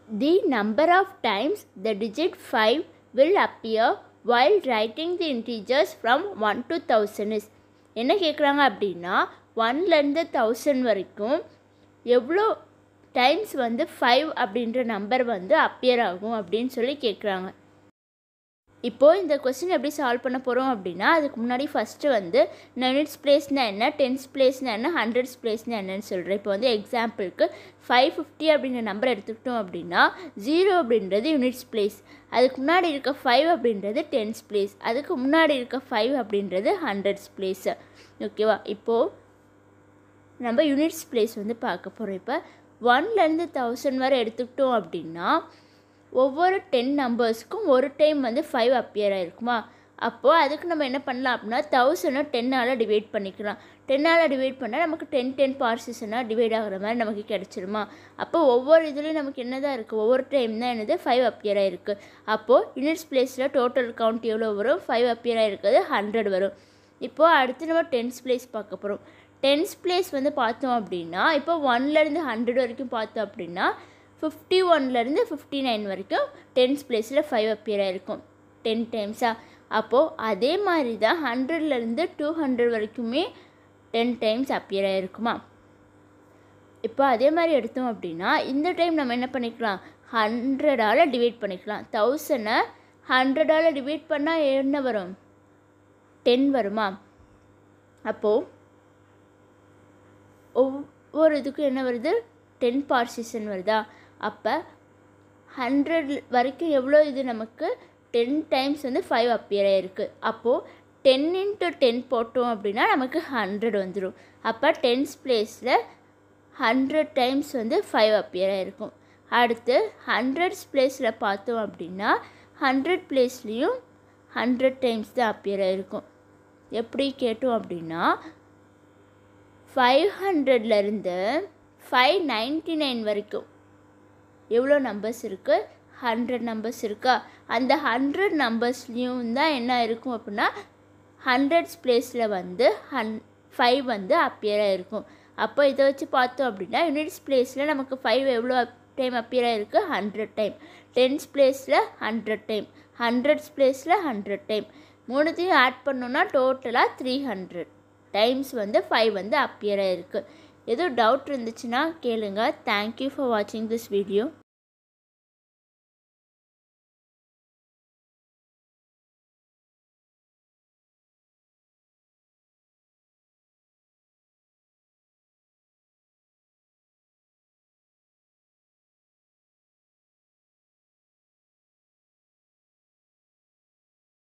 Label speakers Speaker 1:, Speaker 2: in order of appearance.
Speaker 1: the number of times the digit five will appear while writing the integers from one to thousand is என்ன கேட்குறாங்க அப்படின்னா ஒன்லேருந்து thousand வரைக்கும் எவ்வளோ times வந்து ஃபைவ் அப்படின்ற நம்பர் வந்து அப்பியர் ஆகும் அப்படின்னு சொல்லி கேட்குறாங்க இப்போது இந்த கொஸ்டின் எப்படி சால்வ் பண்ண போகிறோம் அப்படின்னா அதுக்கு முன்னாடி ஃபஸ்ட்டு வந்து யூனிட்ஸ் பிளேஸ்னால் என்ன டென்ஸ் பிளேஸ்னால் என்ன ஹண்ட்ரட்ஸ் பிளேஸ்னால் என்னன்னு சொல்கிறேன் இப்போ வந்து எக்ஸாம்பிளுக்கு ஃபைவ் ஃபிஃப்டி அப்படின்ற நம்பர் எடுத்துக்கிட்டோம் அப்படின்னா ஜீரோ அப்படின்றது யூனிட்ஸ் பிளேஸ் அதுக்கு முன்னாடி இருக்க ஃபைவ் அப்படின்றது டென்ஸ் பிளேஸ் அதுக்கு முன்னாடி இருக்க ஃபைவ் அப்படின்றது ஹண்ட்ரட்ஸ் பிளேஸு ஓகேவா இப்போது நம்ம யூனிட்ஸ் பிளேஸ் வந்து பார்க்க போகிறோம் இப்போ ஒன்லேருந்து தௌசண்ட் வரை எடுத்துக்கிட்டோம் அப்படின்னா ஒவ்வொரு டென் நம்பர்ஸ்க்கும் ஒரு டைம் வந்து ஃபைவ் அப்பியர் ஆயிருக்குமா அப்போது அதுக்கு நம்ம என்ன பண்ணலாம் அப்படின்னா தௌசண்டை டென்னால் டிவைட் பண்ணிக்கலாம் டென்னால் டிவைட் பண்ணால் நமக்கு டென் டென் பார்சஸனாக டிவைட் ஆகிற மாதிரி நமக்கு கிடச்சிருமா அப்போ ஒவ்வொரு இதுலேயும் நமக்கு என்ன தான் இருக்குது ஒவ்வொரு டைம் தான் என்னது ஃபைவ் அப்பியர் ஆகிருக்கு அப்போது யூனிட்ஸ் பிளேஸில் டோட்டல் கவுண்ட் எவ்வளோ வரும் ஃபைவ் அப்பியர் ஆகிருக்கிறது ஹண்ட்ரட் வரும் இப்போது அடுத்து நம்ம டென்ஸ் பிளேஸ் பார்க்க போகிறோம் டென்ஸ் பிளேஸ் வந்து பார்த்தோம் அப்படின்னா இப்போ ஒன்லேருந்து ஹண்ட்ரட் வரைக்கும் பார்த்தோம் அப்படின்னா ஃபிஃப்டி ஒன்லேருந்து ஃபிஃப்டி நைன் வரைக்கும் டென்ஸ் பிளேஸில் ஃபைவ் அப்பியர் ஆகிருக்கும் டென் டைம்ஸாக அப்போது அதே மாதிரி தான் ஹண்ட்ரட்லேருந்து டூ ஹண்ட்ரட் வரைக்குமே டென் டைம்ஸ் அப்பியர் ஆகிருக்குமா இப்போ அதே மாதிரி எடுத்தோம் அப்படின்னா இந்த டைம் நம்ம என்ன பண்ணிக்கலாம் ஹண்ட்ரடால் டிவைட் பண்ணிக்கலாம் தௌசண்டை ஹண்ட்ரடால் டிவைட் பண்ணால் என்ன வரும் டென் வருமா அப்போது ஒவ்வொரு இதுக்கும் என்ன வருது டென் பார்சிஷன் வருதா அப்போ ஹண்ட்ரட் வரைக்கும் எவ்வளோ இது நமக்கு டென் டைம்ஸ் வந்து ஃபைவ் அப்பியர் ஆகிருக்கு அப்போது டென் இன்ட்டு டென் போட்டோம் அப்படின்னா நமக்கு ஹண்ட்ரட் வந்துடும் அப்போ டென்ஸ் பிளேஸில் ஹண்ட்ரட் டைம்ஸ் வந்து ஃபைவ் அப்பியர் ஆகிருக்கும் அடுத்து ஹண்ட்ரட்ஸ் பிளேஸில் பார்த்தோம் அப்படின்னா ஹண்ட்ரட் பிளேஸ்லேயும் ஹண்ட்ரட் டைம்ஸ் தான் அப்பியர் ஆகிருக்கும் எப்படி கேட்டோம் அப்படின்னா ஃபைவ் ஹண்ட்ரட்லேருந்து ஃபைவ் நைன்ட்டி நைன் வரைக்கும் எவ்வளோ நம்பர்ஸ் இருக்குது ஹண்ட்ரட் நம்பர்ஸ் இருக்கா அந்த ஹண்ட்ரட் நம்பர்ஸ்லேயும் தான் என்ன இருக்கும் அப்படின்னா ஹண்ட்ரட்ஸ் பிளேஸில் வந்து ஹன் ஃபைவ் வந்து அப்பியர் ஆகிருக்கும் அப்போ இதை வச்சு பார்த்தோம் அப்படின்னா யூனிட்ஸ் பிளேஸில் நமக்கு ஃபைவ் எவ்வளோ டைம் அப்பியர் ஆகிருக்கு ஹண்ட்ரட் டைம் டென்ஸ் பிளேஸில் ஹண்ட்ரட் டைம் ஹண்ட்ரட்ஸ் பிளேஸில் ஹண்ட்ரட் டைம் மூணுத்தையும் ஆட் பண்ணோன்னா டோட்டலாக த்ரீ ஹண்ட்ரட் டைம்ஸ் வந்து ஃபைவ் வந்து அப்பியர் ஆகிருக்கு எதுவும் டவுட் இருந்துச்சுன்னா கேளுங்க தேங்க்யூ ஃபார் வாட்சிங் திஸ் வீடியோ